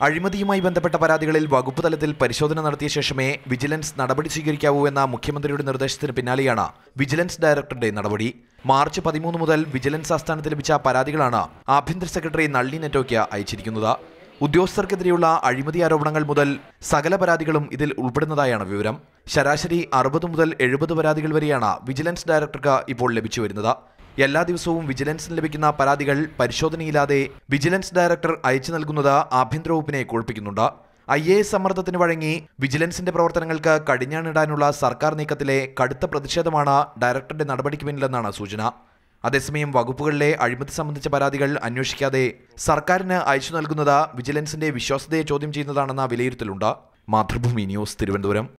അഴിമതിയുമായി ബന്ധപ്പെട്ട പരാതികളിൽ വകുപ്പ് തലത്തിൽ പരിശോധന നടത്തിയ ശേഷമേ വിജിലൻസ് നടപടി സ്വീകരിക്കാവൂ എന്ന മുഖ്യമന്ത്രിയുടെ നിർദ്ദേശത്തിന് പിന്നാലെയാണ് വിജിലൻസ് ഡയറക്ടറുടെ നടപടി മാർച്ച് പതിമൂന്ന് മുതൽ വിജിലൻസ് ആസ്ഥാനത്ത് ലഭിച്ച പരാതികളാണ് ആഭ്യന്തര സെക്രട്ടറി നളിനി നെറ്റോയ്ക്ക് അയച്ചിരിക്കുന്നത് ഉദ്യോഗസ്ഥർക്കെതിരെയുള്ള അഴിമതി ആരോപണങ്ങൾ മുതൽ സകല പരാതികളും ഇതിൽ ഉൾപ്പെടുന്നതായാണ് വിവരം ശരാശരി അറുപത് മുതൽ എഴുപത് പരാതികൾ വരെയാണ് വിജിലൻസ് ഡയറക്ടർക്ക് ഇപ്പോൾ ലഭിച്ചു വരുന്നത് എല്ലാ ദിവസവും വിജിലൻസിന് ലഭിക്കുന്ന പരാതികൾ പരിശോധനയില്ലാതെ വിജിലൻസ് ഡയറക്ടർ അയച്ചു നൽകുന്നത് ആഭ്യന്തര വകുപ്പിനെ കുഴപ്പിക്കുന്നുണ്ട് ഐ എ എസ് സമ്മർദ്ദത്തിന് വഴങ്ങി വിജിലൻസിന്റെ പ്രവർത്തനങ്ങൾക്ക് കടിഞ്ഞാണിടാനുള്ള സർക്കാർ നീക്കത്തിലെ കടുത്ത പ്രതിഷേധമാണ് ഡയറക്ടറുടെ നടപടിക്ക് പിന്നിലെന്നാണ് സൂചന അതേസമയം വകുപ്പുകളിലെ അഴിമതി സംബന്ധിച്ച പരാതികൾ അന്വേഷിക്കാതെ സർക്കാരിന് അയച്ചു നൽകുന്നത് വിജിലൻസിന്റെ വിശ്വാസ്യതയെ ചോദ്യം ചെയ്യുന്നതാണെന്ന വിലയിരുത്തലുണ്ട് മാതൃഭൂമി ന്യൂസ് തിരുവനന്തപുരം